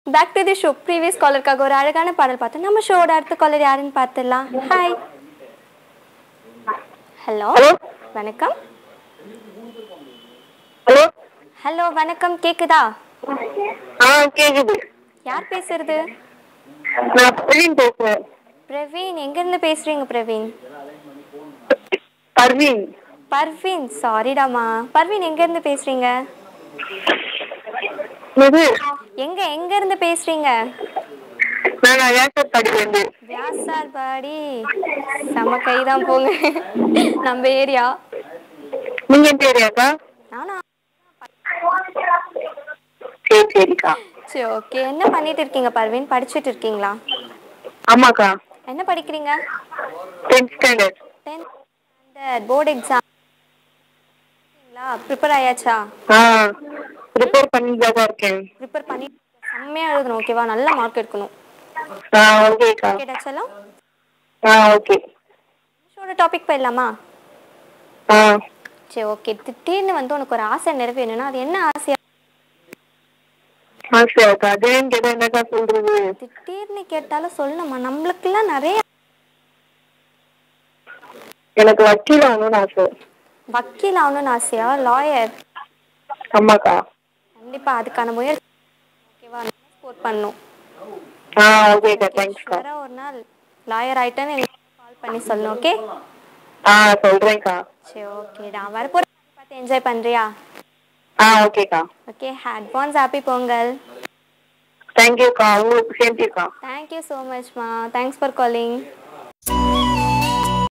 back to the show previous காலருக்காக ஒரு அழகான பாடல் பார்த்தோம் நம்ம ஷோட அடுத்த காலர் யாருன்னு பார்த்துடலாம் ஹாய் ஹலோ ஹலோ வணக்கம் ஹலோ ஹலோ வணக்கம் கேக்குதா ஆ கேக்குது யார் பேசுறது நான் பிரவீன் பேசுறேன் பிரவீன் எங்கேருந்து பேசுறீங்க பிரவீன் பர்வீன் பர்வீன் சாரிடாமா பர்வீன் எங்கேருந்து பேசுறீங்க இது எங்க எங்கேருந்து பேசுறீங்க நான் வியாசர் படிக்கிறது வியாசார் பாடி செம கைதான் போங்க நம்ம ஏரியா நீங்க எந்த ஏரியாக்கா நானா சரி சரிக்கா சரி ஓகே என்ன பண்ணிட்டு இருக்கீங்க பர்வீன் படிச்சுட்டு இருக்கீங்களா ஆமாக்கா என்ன படிக்கிறீங்க tenth standard tenth standard board exam prepare ஆயாச்சா ஆ ப்ரிப்பேர் பண்ணிட்டு தான் இருக்கேன் ப்ரிப்பேர் பண்ணி செம்மையாக எழுதணும் ஓகேவா நல்ல மார்க் எடுக்கணும் ஆ ஓகேக்கா கேட்டாச்செல்லாம் ஆ ஓகே ஷோட டாபிக் போயிடலாமா ஆ சரி ஓகே திடீர்னு வந்து உனக்கு ஒரு ஆசை நிறைவேறணும்னா அது என்ன ஆசையா ஆசையாக்கா திடீர்னு கேட்டா என்னக்கா சொல்றது திடீர்னு கேட்டாலும் சொல்லணுமா நம்மளுக்கெல்லாம் நிறைய எனக்கு வக்கீல் ஆகணும்னு ஆசை வக்கீல் ஆகணும்னு ஆசையா லாயர் ஆமாக்கா கண்டிப்பா அதுக்கான முயற்சி ஓகேவா சப்போர்ட் பண்ணும் ஆ ஓகேக்கா தேங்க்ஸ்க்கா ஷுவரா ஒரு நாள் லாயர் ஆயிட்டேன்னு எங்களுக்கு கால் பண்ணி சொல்லணும் ஓகே ஆ சொல்றேன்க்கா சரி ஓகேடா வரப்போற பார்த்து என்ஜாய் பண்றியா ஆ ஓகேக்கா ஓகே அட்வான்ஸ் ஹாப்பி பொங்கல் தேங்க்யூக்கா உங்களுக்கு சேம்டிக்கா தேங்க்யூ ஸோ மச்மா தேங்க்ஸ் ஃபார் காலிங்